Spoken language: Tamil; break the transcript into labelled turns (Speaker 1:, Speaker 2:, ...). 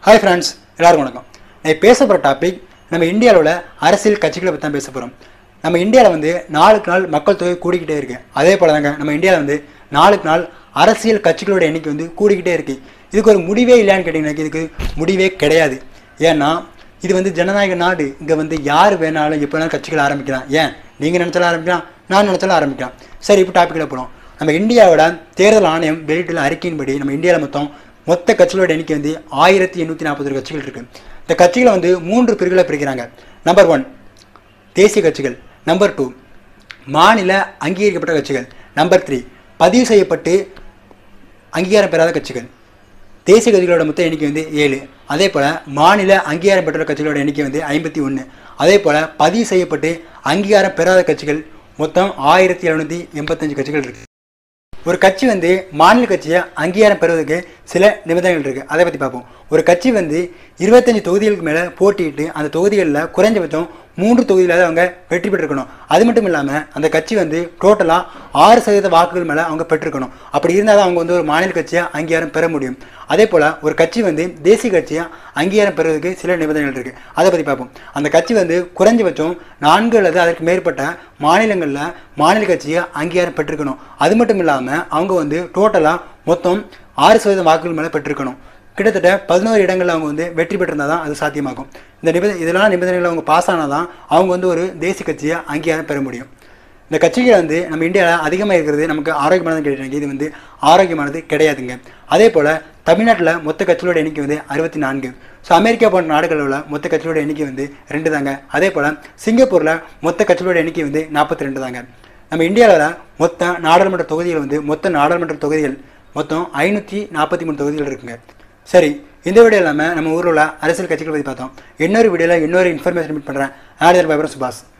Speaker 1: ஹாய் ஃப்ரெண்ட்ஸ் எல்லாருக்கும் வணக்கம் நான் பேச போகிற டாபிக் நம்ம இந்தியாவில் உள்ள அரசியல் கட்சிகளை பற்றி தான் பேச போகிறோம் நம்ம இந்தியாவில் வந்து நாளுக்கு நாள் மக்கள் தொகை கூடிக்கிட்டே இருக்கு அதே போல தாங்க நம்ம இந்தியாவில் வந்து நாளுக்கு நாள் அரசியல் கட்சிகளோட எண்ணிக்கை வந்து கூடிக்கிட்டே இருக்கு இதுக்கு ஒரு முடிவே இல்லையான்னு கேட்டிங்கன்னா இதுக்கு முடிவே கிடையாது ஏன்னா இது வந்து ஜனநாயக நாடு இங்கே வந்து யார் வேணாலும் எப்போ வேணாலும் கட்சிகள் ஆரம்பிக்கலாம் ஏன் நீங்கள் நினச்சாலும் ஆரம்பிக்கலாம் நான் நினச்சாலும் ஆரம்பிக்கலாம் சரி இப்போ டாப்பிக்கில் போகிறோம் நம்ம இந்தியாவோட தேர்தல் ஆணையம் வெளியிட்டுள்ள அறிக்கையின்படி நம்ம இந்தியாவில் மொத்தம் மொத்த கட்சிகளோட எண்ணிக்கை வந்து ஆயிரத்தி எண்ணூற்றி நாற்பது கட்சிகள் இருக்கு இந்த கட்சிகளை வந்து மூன்று பிரிவுகளை பிரிக்கிறாங்க நம்பர் ஒன் தேசிய கட்சிகள் நம்பர் டூ மாநில அங்கீகரிக்கப்பட்ட கட்சிகள் நம்பர் த்ரீ பதிவு செய்யப்பட்டு அங்கீகாரம் பெறாத கட்சிகள் தேசிய கட்சிகளோட மொத்த எண்ணிக்கை வந்து ஏழு அதே போல் மாநில அங்கீகாரம் பெற்ற கட்சிகளோட எண்ணிக்கை வந்து ஐம்பத்தி ஒன்று அதே போல் பதிவு செய்யப்பட்டு அங்கீகாரம் பெறாத கட்சிகள் மொத்தம் ஆயிரத்தி எழுநூற்றி எண்பத்தஞ்சு கட்சிகள் இருக்கு ஒரு கட்சி வந்து மாநில கட்சியை அங்கீகாரம் பெறுவதற்கு சில நிபந்தனைகள் இருக்குது அதை பற்றி பார்ப்போம் ஒரு கட்சி வந்து இருபத்தஞ்சு தொகுதிகளுக்கு மேலே போட்டியிட்டு அந்த தொகுதிகளில் குறைஞ்சபட்சம் மூன்று தொகுதியில் அவங்க வெற்றி பெற்றிருக்கணும் அது மட்டும் இல்லாமல் அந்த கட்சி வந்து டோட்டலாக ஆறு சதவீத வாக்குகள் மேலே அவங்க பெற்றிருக்கணும் அப்படி இருந்தால் தான் அவங்க வந்து ஒரு மாநில கட்சியை அங்கீகாரம் பெற முடியும் அதே போல் ஒரு கட்சி வந்து தேசிய கட்சியை அங்கீகாரம் பெறுவதற்கு சில நிபந்தனைகள் இருக்குது அதை பற்றி பார்ப்போம் அந்த கட்சி வந்து குறைஞ்சபட்சம் நான்கு அல்லது அதற்கு மேற்பட்ட மாநிலங்களில் மாநில கட்சியை அங்கீகாரம் பெற்றிருக்கணும் அது மட்டும் இல்லாமல் அவங்க வந்து டோட்டலாக மொத்தம் ஆறு சதவீதம் வாக்குகள் மேலே பெற்றிருக்கணும் கிட்டத்தட்ட பதினோரு இடங்களில் அவங்க வந்து வெற்றி பெற்றிருந்தால் தான் அது சாத்தியமாகும் இந்த நிபந்த இதெல்லாம் நிபந்தனைகள் அவங்க பாஸ் ஆனால் தான் அவங்க வந்து ஒரு தேசிய கட்சியை அங்கீகாரம் பெற முடியும் இந்த கட்சிகள் வந்து நம்ம இந்தியாவில் அதிகமாக இருக்கிறது நமக்கு ஆரோக்கியமானது கேட்டாங்க இது வந்து ஆரோக்கியமானது கிடையாதுங்க அதே போல் தமிழ்நாட்டில் மொத்த கட்சிகளோட எண்ணிக்கை வந்து அறுபத்தி நான்கு ஸோ அமெரிக்கா போன்ற நாடுகளில் உள்ள மொத்த கட்சிகளோட எண்ணிக்கை வந்து ரெண்டு தாங்க அதே போல் சிங்கப்பூரில் மொத்த கட்சிகளோட எண்ணிக்கை வந்து நாற்பத்தி ரெண்டு தாங்க நம்ம இந்தியாவில் மொத்த நாடாளுமன்ற தொகுதிகள் வந்து மொத்த நாடாளுமன்ற தொகுதிகள் மொத்தம் ஐநூற்றி நாற்பத்தி மூணு தொகுதிகள் இருக்குங்க சரி இந்த வீடியோ இல்லாமல் நம்ம ஊரில் உள்ள அரசியல் கட்சிகளை பற்றி பார்த்தோம் இன்னொரு வீடியோவில் இன்னொரு இன்ஃபர்மேஷன் மீட் பண்ணுறேன் ஆடியர் பைபர் சுபாஷ்